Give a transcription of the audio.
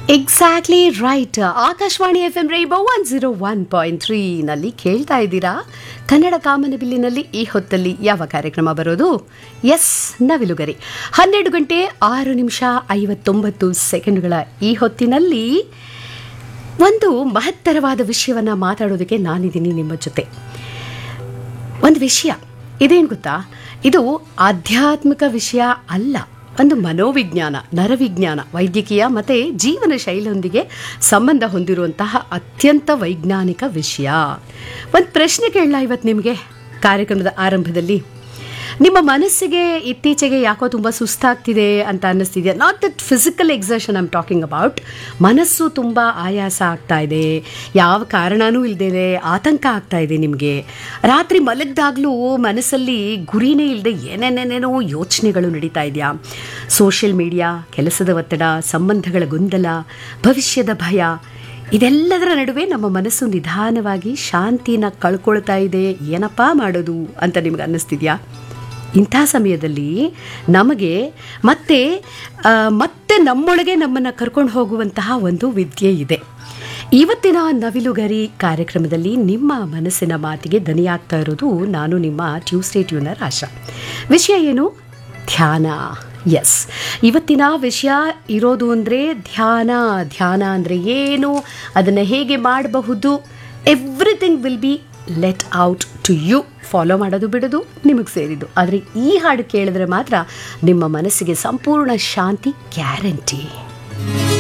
exactly right Akashvani F M rainbow one zero one point three ನಲ್ಲಿ ಕೇಳ್ತಾ ಇದ್ದೀರಾ ಕನ್ನಡ ಕಾಮನಬಿಲ್ಲಿನಲ್ಲಿ ಈ ಹೊತ್ತಲ್ಲಿ ಯಾವ ಕಾರ್ಯಕ್ರಮ ಬರೋದು ಎಸ್ ನವಿಲುಗರಿ ಹನ್ನೆರಡು ಗಂಟೆ ಆರು ನಿಮಿಷ ಐವತ್ತೊಂಬತ್ತು ಸೆಕೆಂಡ್ಗಳ ಈ ಹೊತ್ತಿನಲ್ಲಿ ಒಂದು ಮಹತ್ತರವಾದ ವಿಷಯವನ್ನು ಮಾತಾಡೋದಕ್ಕೆ ನಾನಿದ್ದೀನಿ ನಿಮ್ಮ ಜೊತೆ ಒಂದು ವಿಷಯ ಇದೇನು ಗೊತ್ತಾ ಇದು ಆಧ್ಯಾತ್ಮಿಕ ವಿಷಯ ಅಲ್ಲ ಒಂದು ಮನೋವಿಜ್ಞಾನ ನರವಿಜ್ಞಾನ ವೈದ್ಯಕೀಯ ಮತ್ತು ಜೀವನ ಶೈಲಿಯೊಂದಿಗೆ ಸಂಬಂಧ ಹೊಂದಿರುವಂತಹ ಅತ್ಯಂತ ವೈಜ್ಞಾನಿಕ ವಿಷಯ ಒಂದು ಪ್ರಶ್ನೆ ಕೇಳಲ್ಲ ಇವತ್ತು ನಿಮಗೆ ಕಾರ್ಯಕ್ರಮದ ಆರಂಭದಲ್ಲಿ ನಿಮ್ಮ ಮನಸ್ಸಿಗೆ ಇತ್ತೀಚೆಗೆ ಯಾಕೋ ತುಂಬ ಸುಸ್ತಾಗ್ತಿದೆ ಅಂತ ಅನ್ನಿಸ್ತಿದೆಯಾ not that physical exertion I'm talking about ಮನಸ್ಸು ತುಂಬ ಆಯಾಸ ಆಗ್ತಾ ಇದೆ ಯಾವ ಕಾರಣನೂ ಇಲ್ಲದೆ ಆತಂಕ ಆಗ್ತಾ ಇದೆ ನಿಮಗೆ ರಾತ್ರಿ ಮಲಗ್ದಾಗಲೂ ಮನಸ್ಸಲ್ಲಿ ಗುರಿನೇ ಇಲ್ಲದೆ ಏನೇನೇನೇನೋ ಯೋಚನೆಗಳು ನಡೀತಾ ಇದೆಯಾ ಸೋಷಿಯಲ್ ಮೀಡಿಯಾ ಕೆಲಸದ ಒತ್ತಡ ಸಂಬಂಧಗಳ ಗೊಂದಲ ಭವಿಷ್ಯದ ಭಯ ಇದೆಲ್ಲದರ ನಡುವೆ ನಮ್ಮ ಮನಸ್ಸು ನಿಧಾನವಾಗಿ ಶಾಂತಿನ ಕಳ್ಕೊಳ್ತಾ ಇದೆ ಏನಪ್ಪ ಮಾಡೋದು ಅಂತ ನಿಮ್ಗೆ ಅನ್ನಿಸ್ತಿದ್ಯಾ ಇಂಥ ಸಮಯದಲ್ಲಿ ನಮಗೆ ಮತ್ತೆ ಆ, ಮತ್ತೆ ನಮ್ಮೊಳಗೆ ನಮ್ಮನ್ನು ಕರ್ಕೊಂಡು ಹೋಗುವಂತಹ ಒಂದು ವಿದ್ಯೆ ಇದೆ ಇವತ್ತಿನ ನವಿಲುಗರಿ ಕಾರ್ಯಕ್ರಮದಲ್ಲಿ ನಿಮ್ಮ ಮನಸ್ಸಿನ ಮಾತಿಗೆ ದನಿಯಾಗ್ತಾ ಇರೋದು ನಾನು ನಿಮ್ಮ ಟ್ಯೂಸ್ಡೇ ಟ್ಯೂನರ್ ಆಶಾ ವಿಷಯ ಏನು ಧ್ಯಾನ ಎಸ್ ಇವತ್ತಿನ ವಿಷಯ ಇರೋದು ಅಂದರೆ ಧ್ಯಾನ ಧ್ಯಾನ ಅಂದರೆ ಏನು ಅದನ್ನು ಹೇಗೆ ಮಾಡಬಹುದು everything will be let out to you follow ಮಾಡೋದು ಬಿಡೋದು ನಿಮಗೆ ಸೇರಿದ್ದು ಆದರೆ ಈ ಹಾಡು ಕೇಳಿದ್ರೆ ಮಾತ್ರ ನಿಮ್ಮ ಮನಸ್ಸಿಗೆ ಸಂಪೂರ್ಣ ಶಾಂತಿ ಗ್ಯಾರಂಟಿ